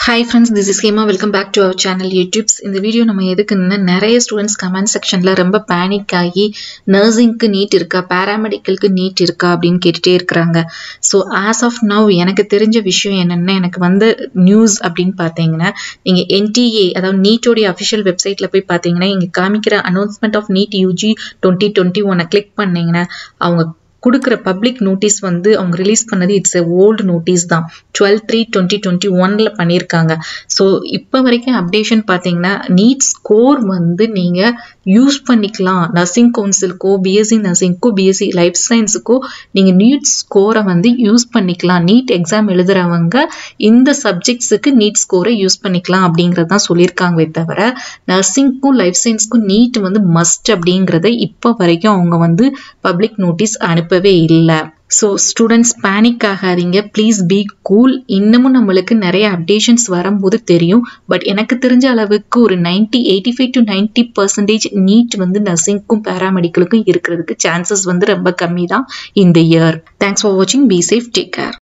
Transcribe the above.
hi friends this is Hema welcome back to our channel YouTube's இந்த video நம்ம எதுக்குன்னு நிறைய ஸ்டூடெண்ட்ஸ் கமெண்ட் செக்ஷனில் ரொம்ப பேனிக் ஆகி நர்சிங்க்கு நீட் இருக்கா பேராமெடிக்கலுக்கு நீட் இருக்கா அப்படின்னு கேட்டுகிட்டே இருக்கிறாங்க ஸோ ஆஸ் ஆஃப் நவ் எனக்கு தெரிஞ்ச விஷயம் என்னென்னா எனக்கு வந்த நியூஸ் அப்படின்னு பார்த்தீங்கன்னா நீங்கள் என்டிஏ அதாவது நீட்டோடைய அஃபிஷியல் வெப்சைட்டில் போய் பார்த்தீங்கன்னா இங்கே காமிக்கிற announcement of NEET UG twenty twenty ஒன்னை கிளிக் பண்ணிங்கன்னா அவங்க கொடுக்குற பப்ளிக் நோட்டீஸ் வந்து அவங்க ரிலீஸ் பண்ணது இட்ஸ் எ ஓல்டு நோட்டீஸ் தான் டுவெல் த்ரீ டுவெண்ட்டி டுவெண்ட்டி ஒனில் பண்ணியிருக்காங்க ஸோ இப்போ வரைக்கும் அப்டேஷன் பார்த்தீங்கன்னா நீட் ஸ்கோர் வந்து நீங்கள் யூஸ் பண்ணிக்கலாம் நர்சிங் கவுன்சிலுக்கோ பிஎஸ்சி நர்சிங்க்கோ பிஎஸ்சி லைஃப் சயின்ஸுக்கோ நீங்கள் நீட் ஸ்கோரை வந்து யூஸ் பண்ணிக்கலாம் நீட் எக்ஸாம் எழுதுறவங்க இந்த சப்ஜெக்ட்ஸுக்கு நீட் ஸ்கோரை யூஸ் பண்ணிக்கலாம் அப்படிங்கிறது தான் சொல்லியிருக்காங்களே தவிர நர்சிங்க்கும் லைஃப் சயின்ஸ்க்கும் நீட் வந்து மஸ்ட் அப்படிங்கிறத இப்போ வரைக்கும் அவங்க வந்து பப்ளிக் நோட்டீஸ் அனுப்பவே இல்லை ஸோ ஸ்டூடெண்ட்ஸ் பேனிக் ஆகாதீங்க ப்ளீஸ் பி கூல் இன்னமும் நம்மளுக்கு நிறைய அப்டேஷன்ஸ் வரும்போது தெரியும் பட் எனக்கு தெரிஞ்ச அளவுக்கு ஒரு ninety eighty five to ninety percentage NEET வந்து நர்சிங்க்கும் பேராமெடிக்கலுக்கும் இருக்கிறதுக்கு சான்சஸ் வந்து ரொம்ப கம்மி தான் இந்த இயர் தேங்க்ஸ் ஃபார் வாட்சிங் பி சேஃப் டேக் கேர்